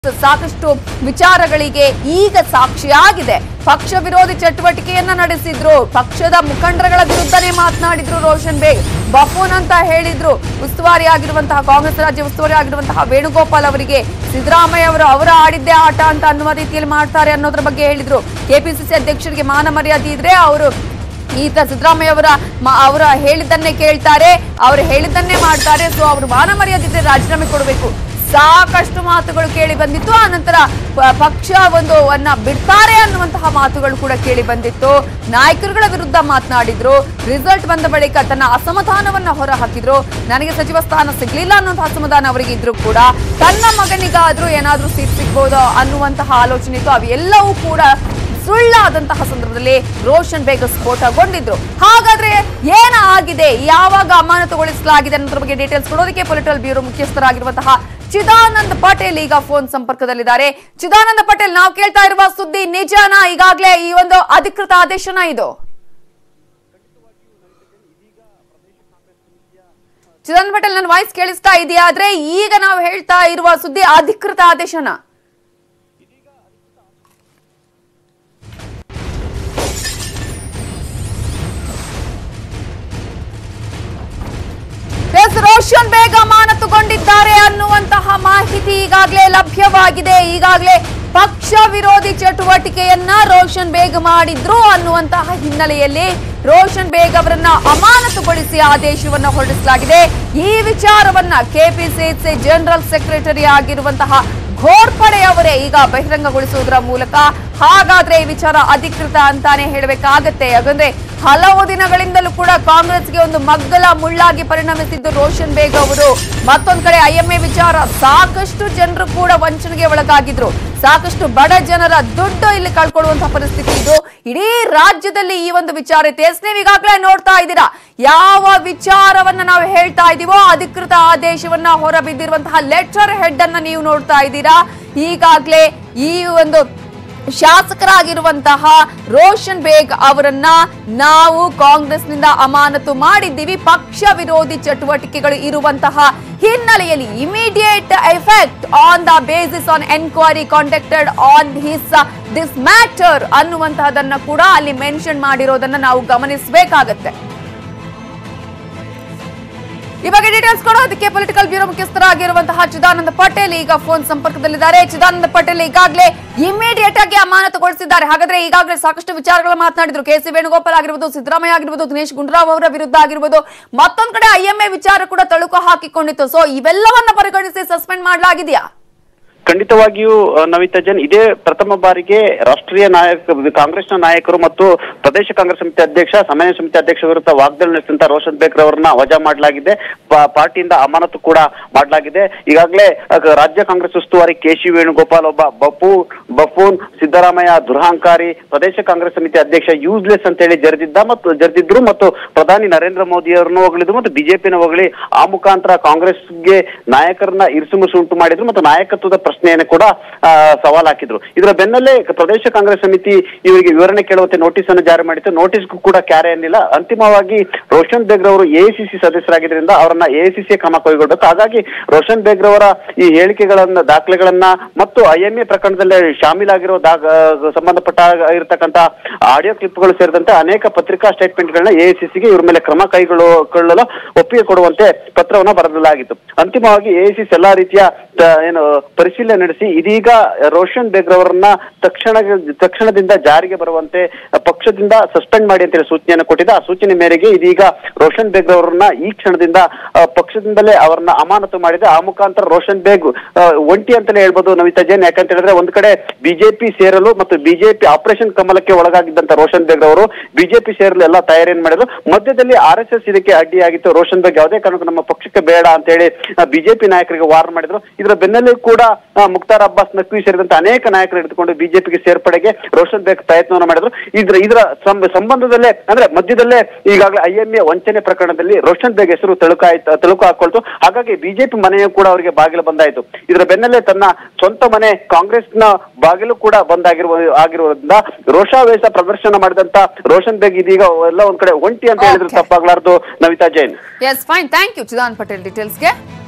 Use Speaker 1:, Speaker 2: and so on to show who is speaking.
Speaker 1: ಸಾಕಷ್ಟು ವಿಚಾರಗಳಿಗೆ ಈಗ ಸಾಕ್ಷಿಯಾಗಿದೆ ಪಕ್ಷ ವಿರೋಧಿ ಚಟುವಟಿಕೆಯನ್ನ ನಡೆಸಿದ್ರು ಪಕ್ಷದ ಮುಖಂಡರುಗಳ ವಿರುದ್ಧನೇ ಮಾತನಾಡಿದ್ರು ರೋಷನ್ ಬೇಗ್ ಬಫೂನ್ ಅಂತ ಹೇಳಿದ್ರು ಉಸ್ತುವಾರಿ ಆಗಿರುವಂತಹ ಕಾಂಗ್ರೆಸ್ ರಾಜ್ಯ ಉಸ್ತುವಾರಿ ಆಗಿರುವಂತಹ ವೇಣುಗೋಪಾಲ್ ಅವರಿಗೆ ಸಿದ್ದರಾಮಯ್ಯ ಅವರು ಅವರ ಆಡಿದ್ದೇ ಆಟ ಅಂತ ಅನ್ನುವ ರೀತಿಯಲ್ಲಿ ಮಾಡ್ತಾರೆ ಅನ್ನೋದ್ರ ಬಗ್ಗೆ ಹೇಳಿದ್ರು ಕೆಪಿಸಿಸಿ ಅಧ್ಯಕ್ಷರಿಗೆ ಮಾನ ಮರ್ಯಾದೆ ಇದ್ರೆ ಅವರು ಈತ ಸಿದ್ದರಾಮಯ್ಯ ಅವರ ಮ- ಅವರ ಹೇಳಿದ್ದನ್ನೇ ಕೇಳ್ತಾರೆ ಅವರು ಹೇಳಿದ್ದನ್ನೇ ಮಾಡ್ತಾರೆ ಸೊ ಅವರು ಮಾನ ಮರ್ಯಾದೆ ಇದ್ರೆ ರಾಜೀನಾಮೆ ಕೊಡಬೇಕು ಸಾಕಷ್ಟು ಮಾತುಗಳು ಕೇಳಿ ಬಂದಿತ್ತು ಆ ನಂತರ ಪ- ಪಕ್ಷ ಒಂದು ಅನ್ನ ಬಿಡ್ತಾರೆ ಅನ್ನುವಂತಹ ಮಾತುಗಳು ಕೂಡ ಕೇಳಿ ಬಂದಿತ್ತು ನಾಯಕರುಗಳ ವಿರುದ್ಧ ಮಾತನಾಡಿದ್ರು ರಿಸಲ್ಟ್ ಬಂದ ಬಳಿಕ ತನ್ನ ಅಸಮಾಧಾನವನ್ನ ಹೊರ ಹಾಕಿದ್ರು ನನಗೆ ಸಚಿವ ಸ್ಥಾನ ಸಿಗ್ಲಿಲ್ಲ ಅನ್ನುವಂತಹ ಅಸಮಾಧಾನ ಅವರಿಗೆ ಇದ್ರು ಕೂಡ ತನ್ನ ಮಗನಿಗಾದ್ರೂ ಏನಾದ್ರೂ ಸೀಟ್ ಸಿಗ್ಬೋದೋ ಅನ್ನುವಂತಹ ಆಲೋಚನೆ ಇತ್ತು ಅವೆಲ್ಲವೂ ಕೂಡ ಸುಳ್ಳಾದಂತಹ ಸಂದರ್ಭದಲ್ಲಿ ರೋಷನ್ ಬೇಗ ಸ್ಫೋಟಗೊಂಡಿದ್ರು ಹಾಗಾದ್ರೆ ಏನಾಗಿದೆ ಯಾವಾಗ ಅಮಾನತುಗೊಳಿಸಲಾಗಿದೆ ಅನ್ನೋದ್ರ ಬಗ್ಗೆ ಡೀಟೇಲ್ಸ್ ಕೊಡೋದಕ್ಕೆ ಪೊಲಿಟಿಕಲ್ ಬ್ಯೂರೋ ಮುಖ್ಯಸ್ಥರಾಗಿರುವಂತಹ ಚಿದಾನಂದ್ ಪಟೇಲ್ ಈಗ ಫೋನ್ ಸಂಪರ್ಕದಲ್ಲಿದ್ದಾರೆ ಚಿದಾನಂದ ಪಟೇಲ್ ನಾವು ಕೇಳ್ತಾ ಇರುವ ಸುದ್ದಿ ನಿಜನಾ ಈಗಾಗಲೇ ಈ ಒಂದು ಅಧಿಕೃತ ಆದೇಶನ ಇದು ಚಿದಾನಂದ್ ಪಟೇಲ್ ನನ್ನ ವಾಯ್ಸ್ ಕೇಳಿಸ್ತಾ ಇದೆಯಾ ಆದ್ರೆ ಈಗ ನಾವು ಹೇಳ್ತಾ ಇರುವ ಸುದ್ದಿ ಅಧಿಕೃತ ಆದೇಶನ ಎಸ್ ರೋಷನ್ ಬೇಗ ಅಮಾನತುಗೊಂಡಿದ್ದಾರೆ ಅನ್ನುವಂತಹ ಮಾಹಿತಿ ಈಗಾಗಲೇ ಲಭ್ಯವಾಗಿದೆ ಈಗಾಗಲೇ ಪಕ್ಷ ವಿರೋಧಿ ಚಟುವಟಿಕೆಯನ್ನ ರೋಷನ್ ಬೇಗ್ ಮಾಡಿದ್ರು ಅನ್ನುವಂತಹ ಹಿನ್ನೆಲೆಯಲ್ಲಿ ರೋಷನ್ ಬೇಗ್ ಅವರನ್ನ ಅಮಾನತುಗೊಳಿಸಿ ಆದೇಶವನ್ನ ಹೊರಡಿಸಲಾಗಿದೆ ಈ ವಿಚಾರವನ್ನ ಕೆಪಿಸಿಸಿ ಜನರಲ್ ಸೆಕ್ರೆಟರಿ ಆಗಿರುವಂತಹ ಘೋರ್ಪಡೆ ಅವರೇ ಈಗ ಬಹಿರಂಗಗೊಳಿಸುವುದರ ಮೂಲಕ ಹಾಗಾದ್ರೆ ಈ ವಿಚಾರ ಅಧಿಕೃತ ಅಂತಾನೆ ಹೇಳಬೇಕಾಗತ್ತೆ ಯಾಕಂದ್ರೆ ಹಲವು ದಿನಗಳಿಂದಲೂ ಕೂಡ ಕಾಂಗ್ರೆಸ್ಗೆ ಒಂದು ಮಗ್ಗಲ ಮುಳ್ಳಾಗಿ ಪರಿಣಮಿಸಿದ್ದು ರೋಷನ್ ಬೇಗ್ ಅವರು ಮತ್ತೊಂದ್ ಕಡೆ ಐಎಂಎ ವಿಚಾರ ಸಾಕಷ್ಟು ಜನರು ಕೂಡ ವಂಚನೆಗೆ ಒಳಗಾಗಿದ್ರು ಸಾಕಷ್ಟು ಬಡ ಜನರ ದುಡ್ಡು ಇಲ್ಲಿ ಕಳ್ಕೊಳ್ಳುವಂತಹ ಪರಿಸ್ಥಿತಿ ಇದು ಇಡೀ ರಾಜ್ಯದಲ್ಲಿ ಈ ಒಂದು ವಿಚಾರ ಇತ್ತು ಎಸ್ ನೀವು ಈಗಾಗಲೇ ನೋಡ್ತಾ ಇದ್ದೀರಾ ಯಾವ ವಿಚಾರವನ್ನ ನಾವು ಹೇಳ್ತಾ ಇದೀವೋ ಅಧಿಕೃತ ಆದೇಶವನ್ನ ಹೊರಬಿದ್ದಿರುವಂತಹ ಲೆಟರ್ ಹೆಡ್ ಅನ್ನ ನೀವು ನೋಡ್ತಾ ಇದ್ದೀರಾ ಈಗಾಗಲೇ ಈ ಒಂದು ಶಾಸಕರಾಗಿರುವಂತಹ ರೋಷನ್ ಬೇಗ್ ಅವರನ್ನ ನಾವು ಕಾಂಗ್ರೆಸ್ನಿಂದ ಅಮಾನತು ಮಾಡಿದ್ದೀವಿ ಪಕ್ಷ ವಿರೋಧಿ ಚಟುವಟಿಕೆಗಳು ಇರುವಂತಹ ಹಿನ್ನೆಲೆಯಲ್ಲಿ immediate effect on the basis on enquiry conducted on his this matter ಅನ್ನುವಂತಹದನ್ನ ಕೂಡ ಅಲ್ಲಿ ಮೆನ್ಷನ್ ಮಾಡಿರೋದನ್ನ ನಾವು ಗಮನಿಸಬೇಕಾಗತ್ತೆ ಈ ಬಗ್ಗೆ ಡೀಟೇಲ್ಸ್ ಕೊಡೋದಕ್ಕೆ ಪೊಲಿಟಿಕಲ್ ಬ್ಯೂರೋ ಮುಖ್ಯಸ್ಥರಾಗಿರುವಂತಹ ಚಿದಾನಂದ ಪಟೇಲ್ ಈಗ ಫೋನ್ ಸಂಪರ್ಕದಲ್ಲಿದ್ದಾರೆ ಚಿದಾನಂದ ಪಟೇಲ್ ಈಗಾಗಲೇ ಇಮಿಡಿಯೇಟ್ ಆಗಿ ಅಮಾನತುಗೊಳಿಸಿದ್ದಾರೆ ಹಾಗಾದ್ರೆ ಈಗಾಗಲೇ ಸಾಕಷ್ಟು ವಿಚಾರಗಳ ಮಾತನಾಡಿದ್ರು ಕೆ ಸಿ ವೇಣುಗೋಪಾಲ್ ಆಗಿರ್ಬೋದು ಸಿದ್ದರಾಮಯ್ಯ ಆಗಿರ್ಬೋದು ದಿನೇಶ್ ಗುಂಡೂರಾವ್ ಅವರ ವಿರುದ್ಧ ಆಗಿರ್ಬೋದು ಮತ್ತೊಂದ್ ಕಡೆ ಐಎಂಎ ವಿಚಾರ ಕೂಡ ತಳುಕು ಹಾಕಿಕೊಂಡಿತ್ತು ಸೊ ಇವೆಲ್ಲವನ್ನ ಪರಿಗಣಿಸಿ ಸಸ್ಪೆಂಡ್ ಮಾಡಲಾಗಿದೆಯಾ
Speaker 2: ಖಂಡಿತವಾಗಿಯೂ ಆ, ನವಿತಾ ಜನ್ ಇದೇ ಪ್ರಥಮ ಬಾರಿಗೆ ರಾಷ್ಟ್ರೀಯ ನಾಯಕ ಕಾಂಗ್ರೆಸ್ನ ನಾಯಕರು ಮತ್ತು ಪ್ರದೇಶ ಕಾಂಗ್ರೆಸ್ ಸಮಿತಿ ಅಧ್ಯಕ್ಷ ಸಮನ್ವಯ ಸಮಿತಿ ಅಧ್ಯಕ್ಷ ವಿರುದ್ಧ ವಾಗ್ದಾಳಿ ನಡೆಸಿದಂತ ರೋಷನ್ ಬೇಗ್ರ್ ಅವರನ್ನ ವಜಾ ಮಾಡಲಾಗಿದೆ ಪಾ- ಪಾರ್ಟಿಯಿಂದ ಅಮಾನತು ಕೂಡ ಮಾಡಲಾಗಿದೆ ಈಗಾಗಲೇ ಆ, ರಾಜ್ಯ ಕಾಂಗ್ರೆಸ್ ಉಸ್ತುವಾರಿ ಕೆ ಸಿ ವೇಣುಗೋಪಾಲ್ ಒಬ್ಬ ಬಪು ಬಫೂನ್ ಸಿದ್ದರಾಮಯ್ಯ ದುರಹಂಕಾರಿ ಪ್ರದೇಶ ಕಾಂಗ್ರೆಸ್ ಸಮಿತಿ ಅಧ್ಯಕ್ಷ ಯೂಸ್ಲೆಸ್ ಅಂತ ಹೇಳಿ ಜರೆದಿದ್ದ ಮತ್ತು ಜರೆದಿದ್ರು ಮತ್ತು ಪ್ರಧಾನಿ ನರೇಂದ್ರ ಮೋದಿ ಅವರನ್ನು ಹೊಗಳಿದ್ರು ಮತ್ತು ಬಿಜೆಪಿನ ಹೊಗಳಿ ಆ ಮುಖಾಂತರ ಕಾಂಗ್ರೆಸ್ಗೆ ನಾಯಕರನ್ನ ಇರಿಸುಮುರಿಸು ಉಂಟು ಮಾಡಿದ್ರು ಮತ್ತು ನಾಯಕತ್ವದ ಪ್ರಶ್ನೆಯನ್ನು ಕೂಡ ಆ, ಸವಾಲ್ ಹಾಕಿದ್ರು ಇದರ ಬೆನ್ನಲ್ಲೇ ಪ್ರದೇಶ ಕಾಂಗ್ರೆಸ್ ಸಮಿತಿ ಇವರಿಗೆ ವಿವರಣೆ ಕೇಳುವಂತೆ ನೋಟಿಸ್ ಅನ್ನು ಜಾರಿ ಮಾಡಿತ್ತು ನೋಟಿಸ್ಗೂ ಕೂಡ ಕ್ಯಾರೆ ಅನ್ನಿಲ್ಲ ಅಂತಿಮವಾಗಿ ರೋಷನ್ ಬೇಗ್ ಅವರು ಎಐಸಿಸಿ ಸದಸ್ಯರಾಗಿದ್ದರಿಂದ ಅವರನ್ನ ಎಐಸಿಸಿ ಕ್ರಮ ಕೈಗೊಳ್ಳಬೇಕು ಹಾಗಾಗಿ ರೋಷನ್ ಬೇಗ್ ಅವರ ಈ ಹೇಳಿಕೆಗಳನ್ನ ದಾಖಲೆಗಳನ್ನ ಮತ್ತು ಐಎಂಎ ಪ್ರಕರಣದಲ್ಲಿ ಶಾಮೀಲಾಗಿರೋ ದಾಗ ಸಂಬಂಧಪಟ್ಟ ಇರತಕ್ಕಂತ ಆಡಿಯೋ ಕ್ಲಿಪ್ಗಳು ಸೇರಿದಂತೆ ಅನೇಕ ಪತ್ರಿಕಾ ಸ್ಟೇಟ್ಮೆಂಟ್ಗಳನ್ನ ಎಐಸಿಸಿಗೆ ಇವ್ರ ಮೇಲೆ ಕ್ರಮ ಕೈಗೊಳ್ಳಲು ಒಪ್ಪಿಗೆ ಕೊಡುವಂತೆ ಪತ್ರವನ್ನ ಬರೆದಲಾಗಿತ್ತು ಅಂತಿಮವಾಗಿ ಎಐಸಿಸಿ ಎಲ್ಲಾ ರೀತಿಯ ತ- ಏನು ಪರಿಶೀಲನೆ ನಡೆಸಿ ಇದೀಗ ರೋಷನ್ ಬೇಗ್ ಅವರನ್ನ ತಕ್ಷಣ ತಕ್ಷಣದಿಂದ ಜಾರಿಗೆ ಬರುವಂತೆ ಪಕ್ಷದಿಂದ ಸಸ್ಪೆಂಡ್ ಮಾಡಿ ಅಂತೇಳಿ ಸೂಚನೆಯನ್ನು ಕೊಟ್ಟಿದ್ದ ಆ ಸೂಚನೆ ಮೇರೆಗೆ ಇದೀಗ ರೋಷನ್ ಬೇಗ್ ಅವರನ್ನ ಈ ಕ್ಷಣದಿಂದ ಆ, ಪಕ್ಷದಿಂದಲೇ ಅವರನ್ನ ಅಮಾನತು ಮಾಡಿದೆ ಆ ಮುಖಾಂತರ ರೋಷನ್ ಬೇಗ್ ಆ, ಒಂಟಿ ಅಂತಲೇ ಹೇಳ್ಬೋದು ನವಿತಾ ಜೈನ್ ಯಾಕಂತ ಹೇಳಿದ್ರೆ ಒಂದ್ ಕಡೆ ಬಿಜೆಪಿ ಸೇರಲು ಮತ್ತು ಬಿಜೆಪಿ ಆಪರೇಷನ್ ಕಮಲಕ್ಕೆ ಒಳಗಾಗಿದ್ದಂತ ರೋಷನ್ ಬೇಗ್ ಅವರು ಬಿಜೆಪಿ ಸೇರಲು ಎಲ್ಲ ತಯಾರಿಯನ್ನು ಮಾಡಿದ್ರು ಮಧ್ಯದಲ್ಲಿ ಆರ್ ಎಸ್ ಎಸ್ ಇದಕ್ಕೆ ಅಡ್ಡಿಯಾಗಿತ್ತು ರೋಷನ್ ಬೇಗ್ ಯಾವುದೇ ಕಾರಣಕ್ಕೂ ನಮ್ಮ ಪಕ್ಷಕ್ಕೆ ಬೇಡ ಅಂತ ಹೇಳಿ ಬಿಜೆಪಿ ನಾಯಕರಿಗೆ ವಾರ್ನ್ ಮಾಡಿದ್ರು ಇದರ ಬೆನ್ನಲ್ಲೇ ಕೂಡ ಆ, ಮುಕ್ತಾರ್ ಅಬ್ಬಾಸ್ ನಕ್ವಿ ಸೇರಿದಂತೆ ಅನೇಕ ನಾಯಕರು ಹಿಡಿದುಕೊಂಡು ಬಿಜೆಪಿಗೆ ಸೇರ್ಪಡೆಗೆ ರೋಷನ್ ಬೇಗ್ ಪ್ರಯತ್ನವನ್ನು ಮಾಡಿದ್ರು ಇದ್ರ ಇದರ ಸಂ- ಸಂಬಂಧದಲ್ಲೇ ಅಂದ್ರೆ ಮಧ್ಯದಲ್ಲೇ ಈಗಾಗಲೇ ಐಎಂಎ ವಂಚನೆ ಪ್ರಕರಣದಲ್ಲಿ ರೋಷನ್ ಬೇಗ್ ಹೆಸರು ತಳುಕಾಯ್ತು ತಳುಕು ಹಾಕೊಳ್ತು ಹಾಗಾಗಿ ಬಿಜೆಪಿ ಮನೆಯೂ ಕೂಡ ಅವರಿಗೆ ಬಾಗಿಲು ಬಂದಾಯ್ತು ಇದರ ಬೆನ್ನಲ್ಲೇ ತನ್ನ ಸ್ವಂತ ಮನೆ ಕಾಂಗ್ರೆಸ್ನ ಬಾಗಿಲು ಕೂಡ ಬಂದಾಗಿರುವ ಆಗಿರುವುದರಿಂದ ರೋಷಾವೇಶ ಪ್ರದರ್ಶನ ಮಾಡಿದಂತ ರೋಷನ್ ಬೇಗ್ ಇದೀಗ ಎಲ್ಲ ಒಂದ್ ಕಡೆ ಒಂಟಿ ಅಂತ ಹೇಳಿದ್ರೆ
Speaker 1: Okay.
Speaker 2: ತಪ್ಪಾಗ್ಲಾರ್ದು Navita Jain
Speaker 1: yes fine thank you Chidan Patel ಡೀಟೇಲ್ಸ್ಗೆ